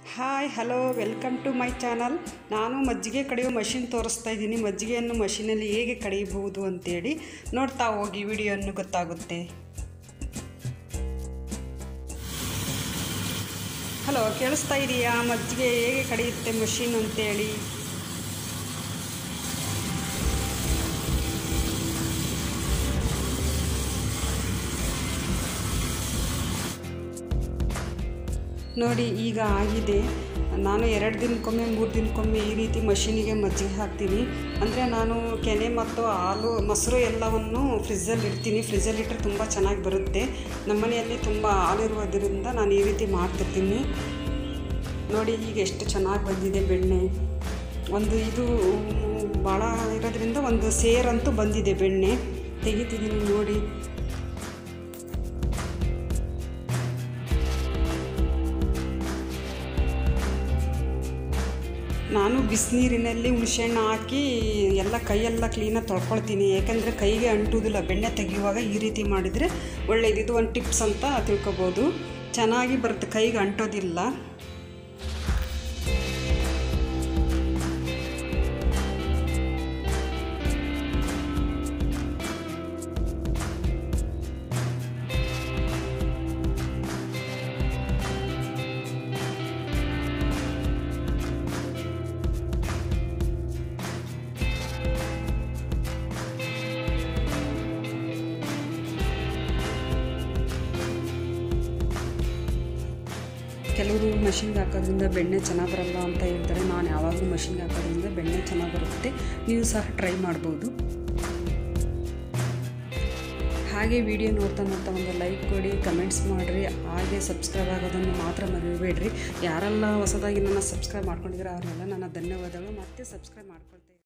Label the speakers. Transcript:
Speaker 1: hi hello welcome to my channel ನಾನು ಮಜ್ಜಿಗೆ ಕಡಿಯೋ machine ತೋರಿಸ್ತಾ ಇದ್ದೀನಿ ಮಜ್ಜಿಗೆಯನ್ನು ಮಷಿನಲ್ಲಿ ಹೇಗೆ ಕಡಿಯಬಹುದು ಅಂತೇಳಿ ನೋಡ್ತಾ ಹೋಗಿ ವಿಡಿಯೋವನ್ನು ಗೊತ್ತಾಗುತ್ತೆ ಹಲೋ ಕೇಳಿಸ್ತಾ ಇದೆಯಾ ಮಜ್ಜಿಗೆ ಹೇಗೆ ಕಡಿಯುತ್ತೆ ಮಷಿನ್ ಅಂತೇಳಿ ನೋಡಿ ಈಗ ಆಗಿದೆ ನಾನು ಎರಡು ದಿನಕ್ಕೊಮ್ಮೆ ಮೂರು ದಿನಕ್ಕೊಮ್ಮೆ ಈ ರೀತಿ ಮಷೀನಿಗೆ ಮಜ್ಜಿಗೆ ಹಾಕ್ತೀನಿ ಅಂದರೆ ನಾನು ಕೆನೆ ಮತ್ತು ಹಾಲು ಮೊಸರು ಎಲ್ಲವನ್ನು ಫ್ರಿಜ್ಜಲ್ಲಿ ಇಡ್ತೀನಿ ಫ್ರಿಜ್ಜಲ್ಲಿ ಇಟ್ಟರೆ ತುಂಬ ಚೆನ್ನಾಗಿ ಬರುತ್ತೆ ನಮ್ಮನೆಯಲ್ಲಿ ತುಂಬ ಹಾಲಿರುವುದರಿಂದ ನಾನು ಈ ರೀತಿ ಮಾಡ್ತಿರ್ತೀನಿ ನೋಡಿ ಈಗ ಎಷ್ಟು ಚೆನ್ನಾಗಿ ಬಂದಿದೆ ಬೆಣ್ಣೆ ಒಂದು ಇದು ಭಾಳ ಇರೋದ್ರಿಂದ ಒಂದು ಸೇರಂತೂ ಬಂದಿದೆ ಬೆಣ್ಣೆ ತೆಗಿತಿದ್ದೀನಿ ನೋಡಿ ನಾನು ಬಿಸಿನೀರಿನಲ್ಲಿ ಹುಣಸೆಹಣ್ಣು ಹಾಕಿ ಎಲ್ಲ ಕೈಯೆಲ್ಲ ಕ್ಲೀನಾಗಿ ತೊಳ್ಕೊಳ್ತೀನಿ ಯಾಕಂದರೆ ಕೈಗೆ ಅಂಟುವುದಿಲ್ಲ ಬೆಣ್ಣೆ ತೆಗೆಯುವಾಗ ಈ ರೀತಿ ಮಾಡಿದರೆ ಒಳ್ಳೆಯದು ಇದು ಒಂದು ಟಿಪ್ಸ್ ಅಂತ ತಿಳ್ಕೊಬೋದು ಚೆನ್ನಾಗಿ ಬರುತ್ತೆ ಕೈಗೆ ಅಂಟೋದಿಲ್ಲ ಕೆಲವರು ಮಷಿನ್ಗೆ ಹಾಕೋದ್ರಿಂದ ಬೆಣ್ಣೆ ಚೆನ್ನಾಗಿ ಬರಲ್ಲ ಅಂತ ಹೇಳ್ತಾರೆ ನಾನು ಯಾವಾಗಲೂ ಮಷಿನ್ಗೆ ಹಾಕೋದ್ರಿಂದ ಬೆಣ್ಣೆ ಚೆನ್ನಾಗಿ ಬರುತ್ತೆ ನೀವು ಸಹ ಟ್ರೈ ಮಾಡ್ಬೋದು ಹಾಗೆ ವಿಡಿಯೋ ನೋಡ್ತಾ ನೋಡ್ತಾ ಒಂದು ಲೈಕ್ ಕೊಡಿ ಕಮೆಂಟ್ಸ್ ಮಾಡಿರಿ ಹಾಗೆ ಸಬ್ಸ್ಕ್ರೈಬ್ ಆಗೋದನ್ನು ಮಾತ್ರ ಮರಿಬೇಡ್ರಿ ಯಾರೆಲ್ಲ ಹೊಸದಾಗಿ ನನ್ನ ಸಬ್ಸ್ಕ್ರೈಬ್ ಮಾಡ್ಕೊಂಡಿದ್ರೆ ಅವರೆಲ್ಲ ನನ್ನ ಧನ್ಯವಾದಗಳು ಮತ್ತೆ ಸಬ್ಸ್ಕ್ರೈಬ್ ಮಾಡ್ಕೊಳ್ತೇನೆ